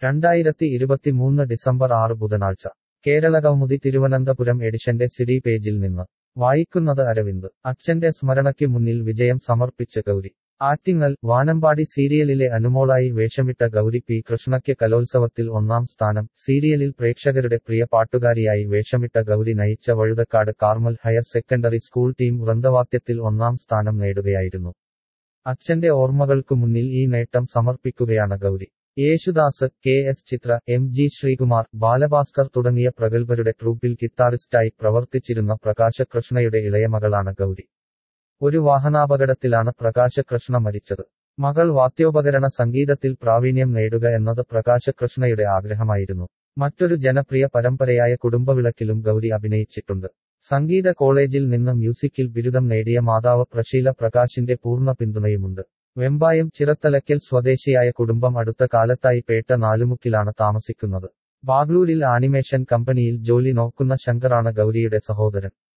രണ്ടായിരത്തി ഇരുപത്തിമൂന്ന് ഡിസംബർ ആറ് ബുധനാഴ്ച കേരള കൗമുദി തിരുവനന്തപുരം എഡിഷന്റെ സിഡി പേജിൽ നിന്ന് വായിക്കുന്നത് അരവിന്ദ് അച്ഛന്റെ സ്മരണയ്ക്ക് മുന്നിൽ വിജയം സമർപ്പിച്ച് ഗൗരി ആറ്റിങ്ങൽ വാനമ്പാടി സീരിയലിലെ അനുമോളായി വേഷമിട്ട ഗൗരി പി കൃഷ്ണയ്ക്ക് കലോത്സവത്തിൽ ഒന്നാം സ്ഥാനം സീരിയലിൽ പ്രേക്ഷകരുടെ പ്രിയ പാട്ടുകാരിയായി വേഷമിട്ട ഗൗരി നയിച്ച Vazhuthacaud Carmel higher secondary school team വൃന്ദവാദ്യത്തിൽ ഒന്നാം സ്ഥാനം നേടുകയായിരുന്നു അച്ഛന്റെ ഓർമ്മകൾക്കു മുന്നിൽ ഈ നേട്ടം സമർപ്പിക്കുകയാണ് Gauri Yesudas K S Chithra M G Sreekumar Balabhaskar തുടങ്ങിയ പ്രഗത്ഭരുടെ ട്രൂപ്പിൽ ഗിത്താറിസ്റ്റായി പ്രവർത്തിച്ചിരുന്ന പ്രകാശകൃഷ്ണയുടെ ഇളയമകളാണ് ഗൗരി ഒരു വാഹനാപകടത്തിലാണ് പ്രകാശകൃഷ്ണ മരിച്ചത് മകൾ വാദ്യോപകരണ സംഗീതത്തിൽ പ്രാവീണ്യം നേടുക എന്നത് പ്രകാശകൃഷ്ണയുടെ ആഗ്രഹമായിരുന്നു മറ്റൊരു ജനപ്രിയ പരമ്പരയായ കുടുംബവിളക്കിലും ഗൗരി അഭിനയിച്ചിട്ടുണ്ട് സംഗീത കോളേജിൽ നിന്ന് മ്യൂസിക്കിൽ ബിരുദം നേടിയ മാതാവ് പ്രശീല പ്രകാശിന്റെ പൂർണ്ണ പിന്തുണയുമുണ്ട് വെമ്പായം ചിറത്തലയ്ക്കൽ സ്വദേശിയായ കുടുംബം അടുത്ത കാലത്തായി പേട്ട നാലുമുക്കിലാണ് താമസിക്കുന്നത് ബാഗ്ലൂരിൽ ആനിമേഷൻ കമ്പനിയിൽ ജോലി നോക്കുന്ന ശങ്കറാണ് ഗൗരിയുടെ സഹോദരൻ